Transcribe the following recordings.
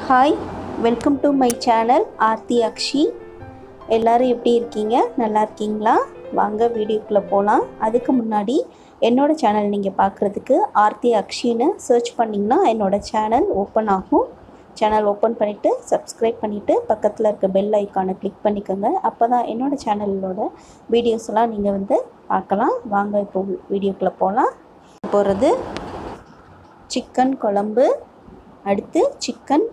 hi welcome to my channel Aarthi Akshi எல்லாரும் எப்படி இருக்கீங்க நல்லா இருக்கீங்களா வாங்க வீடியோக்குள்ளே போகலாம் அதுக்கு முன்னாடி என்னோட சேனல் நீங்கள் பார்க்குறதுக்கு ஆர்த்தி அக்ஷின்னு சர்ச் பண்ணிங்கன்னா என்னோட சேனல் ஓப்பன் ஆகும் சேனல் ஓப்பன் பண்ணிவிட்டு சப்ஸ்கிரைப் பண்ணிவிட்டு பக்கத்தில் இருக்க பெல் ஐக்கானை கிளிக் பண்ணிக்கோங்க அப்போ தான் என்னோட சேனலோட வீடியோஸ் எல்லாம் நீங்கள் வந்து பார்க்கலாம் வாங்க இப்போ வீடியோக்குள்ளே போகலாம் போகிறது சிக்கன் குழம்பு அடுத்து சிக்கன்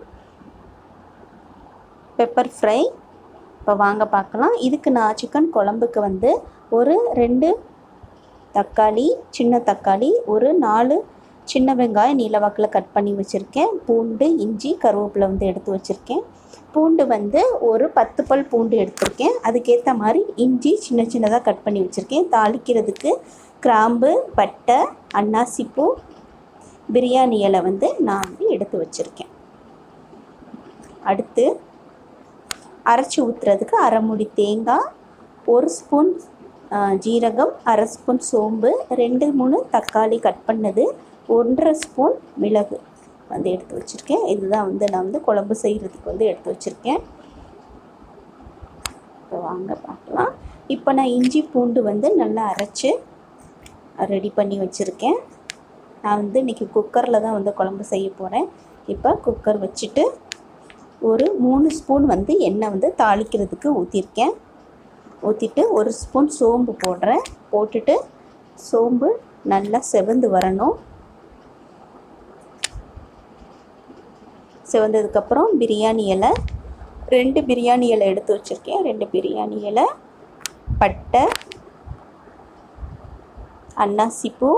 பெப்பர் ஃப்ரை இப்போ வாங்க பார்க்கலாம் இதுக்கு நான் சிக்கன் குழம்புக்கு வந்து ஒரு ரெண்டு தக்காளி சின்ன தக்காளி ஒரு நாலு சின்ன வெங்காயம் நீலவாக்கில் கட் பண்ணி வச்சுருக்கேன் பூண்டு இஞ்சி கருவேப்பிலை வந்து எடுத்து வச்சுருக்கேன் பூண்டு வந்து ஒரு பத்து பல் பூண்டு எடுத்திருக்கேன் அதுக்கேற்ற மாதிரி இஞ்சி சின்ன சின்னதாக கட் பண்ணி வச்சுருக்கேன் தாளிக்கிறதுக்கு கிராம்பு பட்டை அன்னாசிப்பூ பிரியாணி இலை வந்து நான் வந்து எடுத்து வச்சுருக்கேன் அடுத்து அரைச்சி ஊற்றுறதுக்கு அரை முடி தேங்காய் ஒரு ஸ்பூன் ஜீரகம் அரை ஸ்பூன் சோம்பு ரெண்டு மூணு தக்காளி கட் பண்ணது ஒன்றரை ஸ்பூன் மிளகு வந்து எடுத்து வச்சுருக்கேன் இதுதான் வந்து நான் வந்து குழம்பு செய்கிறதுக்கு வந்து எடுத்து வச்சுருக்கேன் இப்போ வாங்க பார்க்கலாம் இப்போ நான் இஞ்சி பூண்டு வந்து நல்லா அரைச்சி ரெடி பண்ணி வச்சுருக்கேன் நான் வந்து இன்றைக்கி குக்கரில் தான் வந்து குழம்பு செய்ய போகிறேன் இப்போ குக்கர் வச்சுட்டு ஒரு மூணு ஸ்பூன் வந்து எண்ணெய் வந்து தாளிக்கிறதுக்கு ஊற்றிருக்கேன் ஊற்றிட்டு ஒரு ஸ்பூன் சோம்பு போடுறேன் போட்டுட்டு சோம்பு நல்லா செவந்து வரணும் செவந்ததுக்கப்புறம் பிரியாணி இலை ரெண்டு பிரியாணி இலை எடுத்து வச்சுருக்கேன் ரெண்டு பிரியாணி இலை பட்டை அன்னாசிப்பூ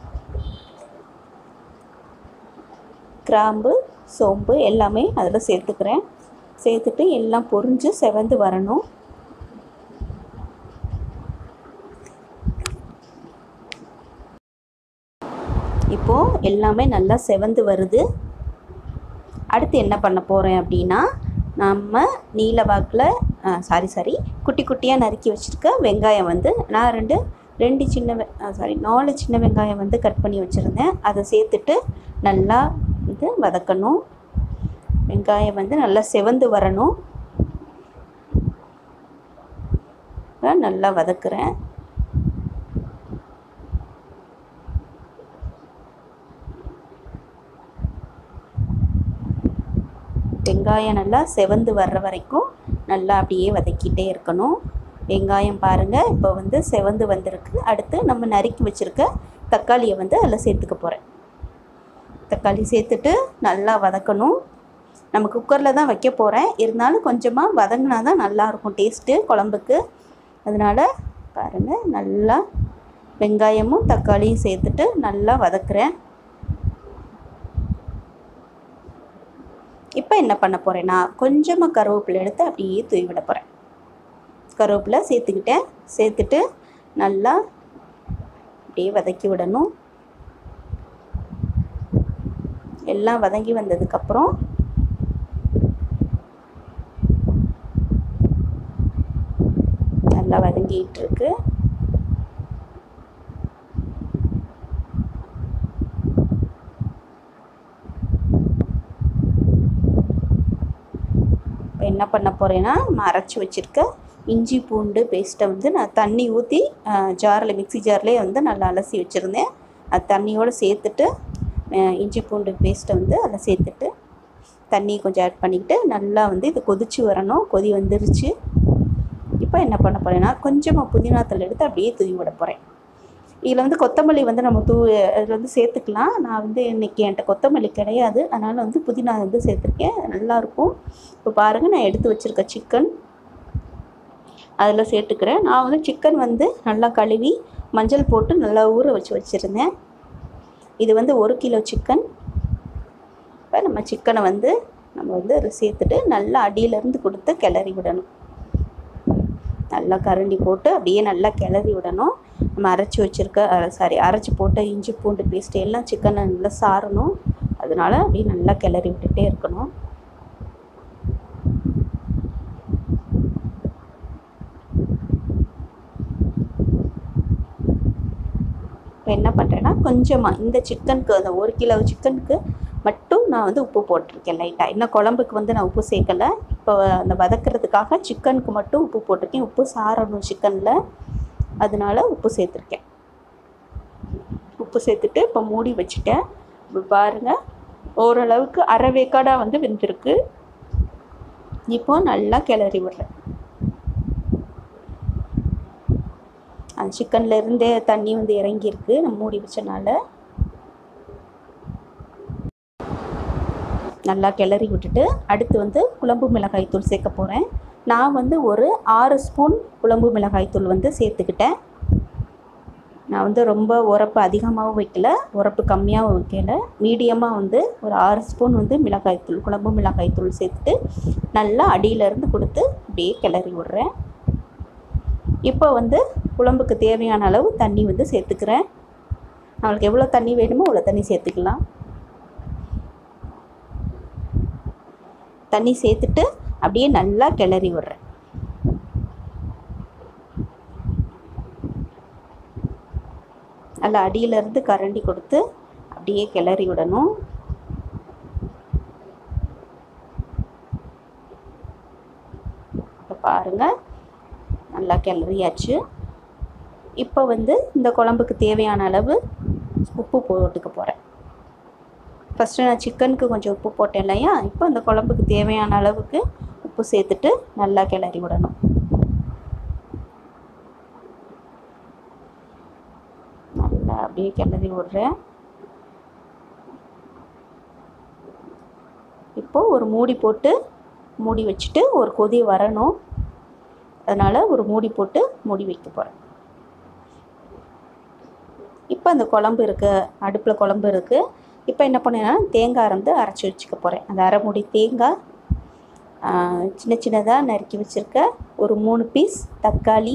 கிராம்பு சோம்பு எல்லாமே அதில் சேர்த்துக்கிறேன் சேர்த்துட்டு எல்லாம் பொரிஞ்சு செவந்து வரணும் இப்போது எல்லாமே நல்லா செவந்து வருது அடுத்து என்ன பண்ண போகிறேன் அப்படின்னா நம்ம நீல வாக்கில் சாரி சாரி குட்டி குட்டியாக நறுக்கி வச்சுருக்க வெங்காயம் வந்து நான் ரெண்டு ரெண்டு சின்ன வெ சாரி நாலு சின்ன வெங்காயம் வந்து கட் பண்ணி வச்சுருந்தேன் அதை சேர்த்துட்டு நல்லா வந்து வதக்கணும் வெங்காயம் வந்து நல்லா செவந்து வரணும் நல்லா வதக்குறேன் வெங்காயம் நல்லா செவந்து வர்ற வரைக்கும் நல்லா அப்படியே வதக்கிட்டே இருக்கணும் வெங்காயம் பாருங்கள் இப்போ வந்து செவந்து வந்திருக்கு அடுத்து நம்ம நறுக்கி வச்சுருக்க தக்காளியை வந்து அதில் சேர்த்துக்க போகிறேன் தக்காளி சேர்த்துட்டு நல்லா வதக்கணும் நம்ம குக்கரில் தான் வைக்க போகிறேன் இருந்தாலும் கொஞ்சமாக வதங்கினா தான் நல்லாயிருக்கும் டேஸ்ட்டு குழம்புக்கு அதனால் பாருங்கள் நல்லா வெங்காயமும் தக்காளியும் சேர்த்துட்டு நல்லா வதக்குறேன் இப்போ என்ன பண்ண போகிறேன்னா கொஞ்சமாக கருவேப்பிலை எடுத்து அப்படியே தூவி விட போகிறேன் கருவேப்பிலை சேர்த்துக்கிட்டேன் சேர்த்துட்டு நல்லா அப்படியே வதக்கி விடணும் எல்லாம் வதங்கி வந்ததுக்கப்புறம் நல்லா வதங்கிட்டு இருக்கு இப்போ என்ன பண்ண போகிறேன்னா நான் அரைச்சி வச்சுருக்க இஞ்சி பூண்டு பேஸ்ட்டை வந்து நான் தண்ணி ஊற்றி ஜாரில் மிக்சி ஜார்லேயே வந்து நல்லா அலசி வச்சுருந்தேன் அது தண்ணியோடு சேர்த்துட்டு இஞ்சி பூண்டு பேஸ்ட்டை வந்து அதில் சேர்த்துட்டு தண்ணி கொஞ்சம் ஆட் பண்ணிக்கிட்டு நல்லா வந்து இது கொதிச்சு வரணும் கொதி வந்துருச்சு இப்போ என்ன பண்ண போகிறேன்னா கொஞ்சமாக புதினா தலை எடுத்து அப்படியே தூவி விட போகிறேன் இதில் வந்து கொத்தமல்லி வந்து நம்ம தூ அதில் வந்து சேர்த்துக்கலாம் நான் வந்து இன்றைக்கி என்கிட்ட கொத்தமல்லி கிடையாது அதனால் வந்து புதினா வந்து சேர்த்துருக்கேன் நல்லாயிருக்கும் இப்போ பாருங்கள் நான் எடுத்து வச்சுருக்க சிக்கன் அதில் சேர்த்துக்கிறேன் நான் வந்து சிக்கன் வந்து நல்லா கழுவி மஞ்சள் போட்டு நல்லா ஊற வச்சு வச்சுருந்தேன் இது வந்து ஒரு கிலோ சிக்கன் இப்போ நம்ம சிக்கனை வந்து நம்ம வந்து அதை சேர்த்துட்டு நல்லா அடியிலேருந்து கொடுத்து கிளறி விடணும் நல்லா கரண்டி போட்டு அப்படியே நல்லா கிளறி விடணும் நம்ம அரைச்சி வச்சுருக்க சாரி அரைச்சி போட்ட இஞ்சி பூண்டு பேஸ்ட்டு எல்லாம் சிக்கனை நல்லா சாரணும் அதனால் அப்படியே நல்லா கிளறி விட்டுட்டே இருக்கணும் இப்போ என்ன பண்ணுறேன்னா கொஞ்சமாக இந்த சிக்கனுக்கு அந்த ஒரு கிலோ சிக்கனுக்கு மட்டும் நான் வந்து உப்பு போட்டிருக்கேன் லைட்டாக இன்னும் குழம்புக்கு வந்து நான் உப்பு சேர்க்கலை இப்போ அந்த வதக்கிறதுக்காக சிக்கனுக்கு மட்டும் உப்பு போட்டிருக்கேன் உப்பு சாரணும் சிக்கனில் அதனால உப்பு சேர்த்துருக்கேன் உப்பு சேர்த்துட்டு இப்போ மூடி வச்சுட்டேன் இப்போ பாருங்கள் ஓரளவுக்கு அரை வேக்காடாக வந்து வெந்திருக்கு இப்போ நல்லா கிளறி விடுறேன் அந்த சிக்கனில் இருந்தே தண்ணி வந்து இறங்கியிருக்கு நம்ம மூடி வச்சனால நல்லா கிளறி விட்டுட்டு அடுத்து வந்து குழம்பு மிளகாய் தூள் சேர்க்க போகிறேன் நான் வந்து ஒரு ஆறு ஸ்பூன் குழம்பு மிளகாய் தூள் வந்து சேர்த்துக்கிட்டேன் நான் வந்து ரொம்ப உரப்பு அதிகமாகவும் வைக்கல உரப்பு கம்மியாகவும் வைக்கல மீடியமாக வந்து ஒரு ஆறு ஸ்பூன் வந்து மிளகாய்த்தூள் குழம்பு மிளகாய்த்தூள் சேர்த்துட்டு நல்லா அடியிலேருந்து கொடுத்து அப்படியே கிளறி விட்றேன் இப்போ வந்து குழம்புக்கு தேவையான அளவு தண்ணி வந்து சேர்த்துக்கிறேன் நம்மளுக்கு எவ்வளோ தண்ணி வேணுமோ அவ்வளோ தண்ணி சேர்த்துக்கலாம் தண்ணி சேர்த்துட்டு அப்படியே நல்லா கிளறி விட்றேன் நல்லா அடியிலேருந்து கரண்டி கொடுத்து அப்படியே கிளறி விடணும் இப்போ பாருங்கள் நல்லா கிளறியாச்சு இப்போ வந்து இந்த குழம்புக்கு தேவையான அளவு உப்பு போட்டுக்க போகிறேன் ஃபஸ்ட்டு நான் சிக்கனுக்கு கொஞ்சம் உப்பு போட்டேன் இல்லையா இப்போ இந்த குழம்புக்கு தேவையான அளவுக்கு உப்பு சேர்த்துட்டு நல்லா கிளறி விடணும் நல்லா அப்படியே கிளறி விடுறேன் இப்போது ஒரு மூடி போட்டு மூடி வச்சுட்டு ஒரு கொதி வரணும் அதனால் ஒரு மூடி போட்டு மூடி வைக்க போகிறேன் இப்போ அந்த குழம்பு இருக்குது அடுப்பில் குழம்பு இருக்குது இப்போ என்ன பண்ணேன்னா தேங்காய் வந்து அரைச்சி வச்சுக்க போகிறேன் அந்த அரை மூடி தேங்காய் சின்ன சின்னதாக நறுக்கி வச்சுருக்க ஒரு மூணு பீஸ் தக்காளி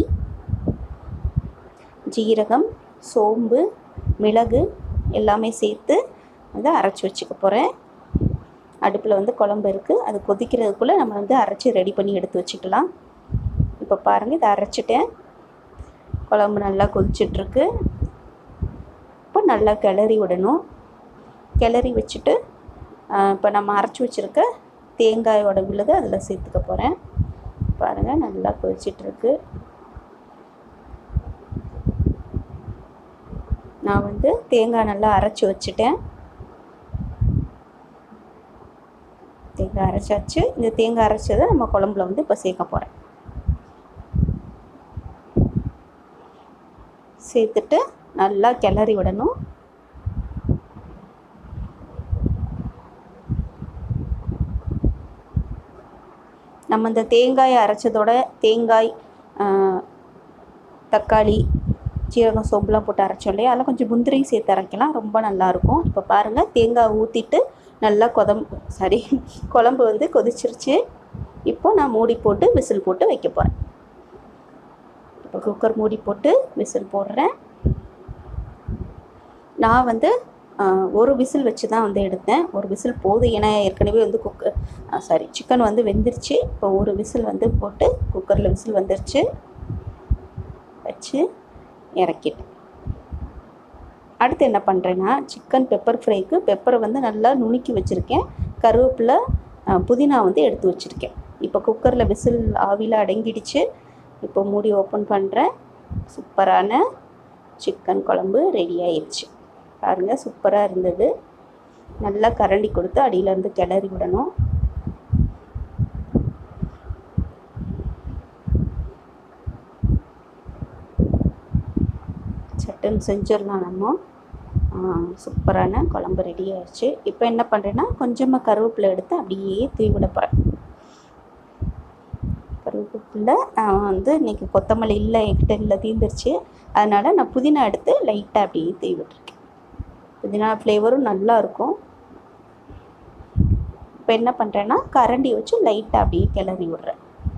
ஜீரகம் சோம்பு மிளகு எல்லாமே சேர்த்து வந்து அரைச்சி வச்சுக்க போகிறேன் அடுப்பில் வந்து குழம்பு இருக்குது அது கொதிக்கிறதுக்குள்ளே நம்ம வந்து அரைச்சி ரெடி பண்ணி எடுத்து வச்சுக்கலாம் இப்போ பாருங்கள் இதை அரைச்சிட்டேன் குழம்பு நல்லா கொதிச்சிட்ருக்கு இப்போ நல்லா கிளறி விடணும் கிளறி வச்சுட்டு இப்போ நம்ம அரைச்சி வச்சுருக்க தேங்காயோட விழுது அதில் சேர்த்துக்க போகிறேன் பாருங்கள் நல்லா கொதிச்சிட்ருக்கு நான் வந்து தேங்காய் நல்லா அரைச்சி வச்சுட்டேன் தேங்காய் அரைச்சாச்சு இந்த தேங்காய் அரைச்சதை நம்ம குழம்புல வந்து இப்போ சேர்க்க போகிறேன் சேர்த்துட்டு நல்லா கிளறி விடணும் நம்ம இந்த தேங்காயை அரைச்சதோட தேங்காய் தக்காளி சீரகம் சோம்புலாம் போட்டு அரைச்சோம் இல்லையா அதெல்லாம் கொஞ்சம் முந்திரியும் சேர்த்து அரைக்கலாம் ரொம்ப நல்லாயிருக்கும் இப்போ பாருங்கள் தேங்காய் ஊற்றிட்டு நல்லா கொதம் சாரி குழம்பு வந்து கொதிச்சிருச்சு இப்போ நான் மூடி போட்டு விசில் போட்டு வைக்க போகிறேன் இப்போ குக்கர் மூடி போட்டு விசில் போடுறேன் நான் வந்து ஒரு விசில் வச்சு தான் வந்து எடுத்தேன் ஒரு விசில் போதும் ஏன்னா ஏற்கனவே வந்து குக்கர் சாரி சிக்கன் வந்து வெந்துருச்சு இப்போ ஒரு விசில் வந்து போட்டு குக்கரில் விசில் வந்துருச்சு வச்சு இறக்கிட்டேன் அடுத்து என்ன பண்ணுறேன்னா சிக்கன் பெப்பர் ஃப்ரைக்கு பெப்பரை வந்து நல்லா நுணுக்கி வச்சுருக்கேன் கருவேப்பிலை புதினா வந்து எடுத்து வச்சுருக்கேன் இப்போ குக்கரில் விசில் ஆவியில் அடங்கிடுச்சு இப்போ மூடி ஓப்பன் பண்ணுறேன் சூப்பரான சிக்கன் குழம்பு ரெடி ஆயிடுச்சு பாருங்கள் சூப்பராக இருந்தது நல்லா கரண்டி கொடுத்து அடியிலேருந்து கிளறி விடணும் சட்டுன்னு செஞ்சிடலாம் நம்ம சூப்பரான குழம்பு ரெடி ஆயிடுச்சு இப்போ என்ன பண்ணுறேன்னா கொஞ்சமாக கருவேப்பிலை எடுத்து அப்படியே தூவி விட போகிறேன் கருவேப்பிலை வந்து இன்றைக்கி கொத்தமல்லி இல்லை என்கிட்ட இல்லை தீர்ந்துருச்சு அதனால் நான் புதினா எடுத்து லைட்டாக அப்படியே தூவி விட்டுருக்கேன் புதினா ஃப்ளேவரும் நல்லா இருக்கும் இப்போ என்ன பண்ணுறேன்னா கரண்டி வச்சு லைட்டாக அப்படியே கிளறி விட்றேன்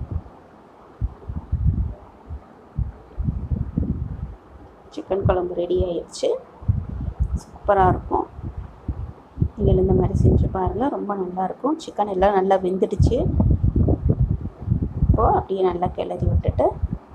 சிக்கன் குழம்பு ரெடி ஆயிடுச்சு சூப்பராக இருக்கும் நீங்கள் இந்த மாதிரி செஞ்சு பாருங்கள் ரொம்ப நல்லாயிருக்கும் சிக்கன் எல்லாம் நல்லா வெந்துடுச்சு இப்போது அப்படியே நல்லா கிளறி விட்டுட்டு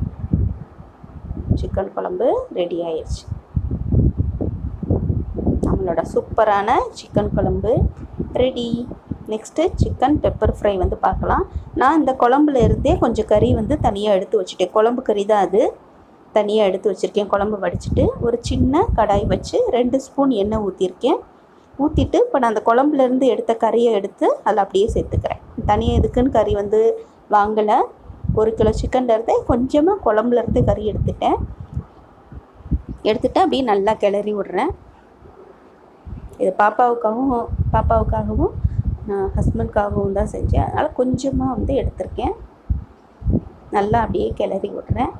சிக்கன் குழம்பு ரெடி ஆயிடுச்சு நம்மளோட சூப்பரான சிக்கன் குழம்பு ready next chicken pepper fry வந்து பார்க்கலாம் நான் இந்த குழம்புல இருந்தே கொஞ்சம் கறி வந்து தனியாக எடுத்து வச்சுட்டேன் குழம்பு கறி தான் அது தனியாக எடுத்து வச்சுருக்கேன் குழம்பு வடிச்சிட்டு ஒரு சின்ன கடாய் வச்சு ரெண்டு ஸ்பூன் எண்ணெய் ஊற்றிருக்கேன் ஊற்றிட்டு இப்போ நான் அந்த குழம்புலேருந்து எடுத்த கறியை எடுத்து அதில் அப்படியே சேர்த்துக்கிறேன் தனியாக எதுக்குன்னு கறி வந்து வாங்கலை ஒரு கிலோ சிக்கன்ல இருந்து கொஞ்சமாக குழம்புலேருந்து கறி எடுத்துட்டேன் எடுத்துட்டு அப்படியே நல்லா கிளறி விட்றேன் இது பாப்பாவுக்காகவும் பாப்பாவுக்காகவும் ஹஸ்பண்ட்காகவும் தான் செஞ்சேன் அதனால் கொஞ்சமாக வந்து எடுத்திருக்கேன் நல்லா அப்படியே கிளறி விட்றேன்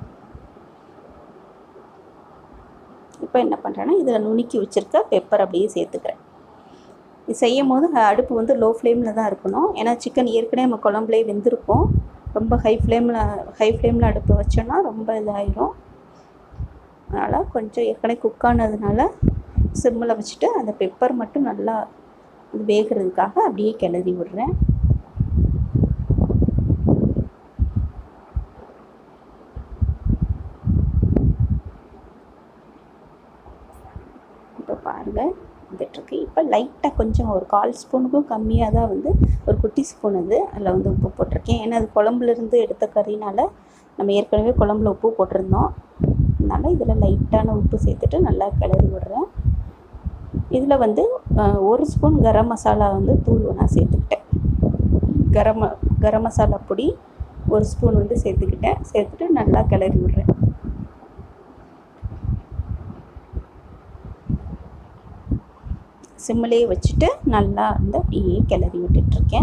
இப்போ என்ன பண்ணுறேன்னா இதில் நுணுக்கி வச்சுருக்க பெப்பர் அப்படியே சேர்த்துக்கிறேன் இது செய்யும் போது அடுப்பு வந்து லோ ஃப்ளேமில் தான் இருக்கணும் ஏன்னா சிக்கன் ஏற்கனவே நம்ம குழம்புலேயே வெந்திருக்கும் ரொம்ப ஹை ஃப்ளேமில் ஹை ஃப்ளேமில் அடுப்பு வச்சோன்னா ரொம்ப இதாயிரும் அதனால் கொஞ்சம் ஏற்கனவே குக் ஆனதுனால சிம்மில் வச்சுட்டு அந்த பெப்பர் மட்டும் நல்லா அது வேகிறதுக்காக அப்படியே கிளறி விடுறேன் இப்போ பாருங்கள் வந்துட்டுருக்கு இப்போ லைட்டாக கொஞ்சம் ஒரு கால் ஸ்பூனுக்கும் கம்மியாக தான் வந்து ஒரு குட்டி ஸ்பூன் அது அதில் வந்து உப்பு போட்டிருக்கேன் ஏன்னா அது குழம்புலேருந்து எடுத்த கறினால நம்ம ஏற்கனவே குழம்புல உப்பு போட்டிருந்தோம் அதனால் இதில் லைட்டான உப்பு சேர்த்துட்டு நல்லா கிளறி விடுறேன் இதில் வந்து ஒரு ஸ்பூன் கரம் மசாலா வந்து தூள் நான் சேர்த்துக்கிட்டேன் கரம் கரம் மசாலா பொடி ஒரு ஸ்பூன் வந்து சேர்த்துக்கிட்டேன் சேர்த்துட்டு நல்லா கிளறி விடுறேன் சிம்மிலே வச்சுட்டு நல்லா வந்து அப்படியே கிளறி விட்டுட்ருக்கேன்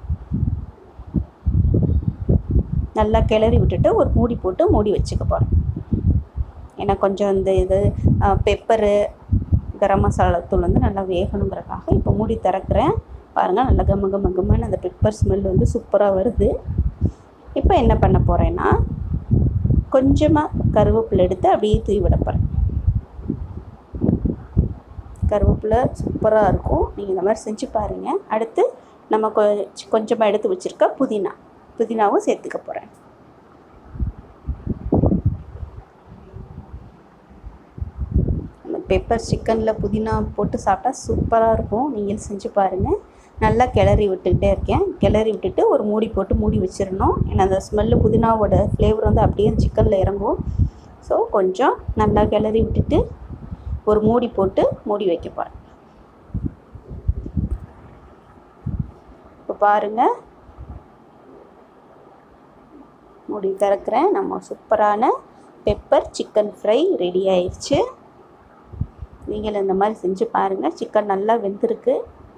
நல்லா கிளறி விட்டுட்டு ஒரு மூடி போட்டு மூடி வச்சுக்க போகிறேன் ஏன்னா கொஞ்சம் இந்த இது பெப்பரு கரம் மசாலா தூள் வந்து நல்லா வேகணுங்கிறக்காக இப்போ மூடி திறக்கிறேன் பாருங்கள் நல்லா கம்ம கம்ம கம்மன்னு அந்த பெப்பர் ஸ்மெல் வந்து சூப்பராக வருது இப்போ என்ன பண்ண போகிறேன்னா கொஞ்சமாக கருவேப்பிலை எடுத்து அப்படியே தூவி விட போகிறேன் கருவேப்பிலை சூப்பராக இருக்கும் நீங்கள் இந்த மாதிரி செஞ்சு பாருங்கள் அடுத்து நம்ம கொ கொஞ்சமாக எடுத்து வச்சுருக்க புதினா புதினாவும் சேர்த்துக்க போகிறேன் பெப்பர் சிக்கனில் புதினா போட்டு சாப்பிட்டா சூப்பராக இருக்கும் நீங்கள் செஞ்சு பாருங்கள் நல்லா கிளறி விட்டுக்கிட்டே இருக்கேன் கிளறி விட்டுட்டு ஒரு மூடி போட்டு மூடி வச்சிடணும் ஏன்னா அந்த ஸ்மெல்லு புதினாவோட ஃப்ளேவர் வந்து அப்படியே சிக்கனில் இறங்கும் ஸோ கொஞ்சம் நல்லா கிளறி விட்டுட்டு ஒரு மூடி போட்டு மூடி வைக்க போகிறேன் இப்போ பாருங்கள் மூடி திறக்கிறேன் நம்ம சூப்பரான பெப்பர் சிக்கன் ஃப்ரை ரெடி ஆயிடுச்சு நீங்கள் இந்த மாதிரி செஞ்சு பாருங்கள் சிக்கன் நல்லா வெந்திருக்கு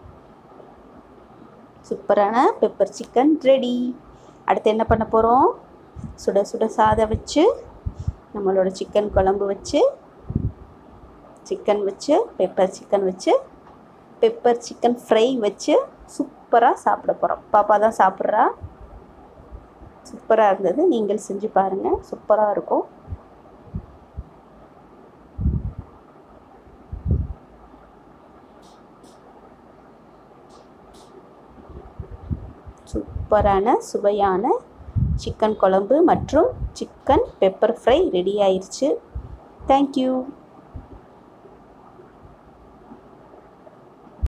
சூப்பரான பெப்பர் சிக்கன் ரெடி அடுத்து என்ன பண்ண போகிறோம் சுட சுட சாதம் வச்சு நம்மளோட சிக்கன் குழம்பு வச்சு சிக்கன் வச்சு பெப்பர் சிக்கன் வச்சு பெப்பர் சிக்கன் ஃப்ரை வச்சு சூப்பராக சாப்பிட போகிறோம் பாப்பா தான் சாப்பிட்றா சூப்பராக இருந்தது நீங்கள் செஞ்சு பாருங்கள் சூப்பராக இருக்கும் சூப்பரான சுவையான சிக்கன் குழம்பு மற்றும் சிக்கன் பெப்பர் ஃப்ரை ரெடி ஆயிடுச்சு தேங்க்யூ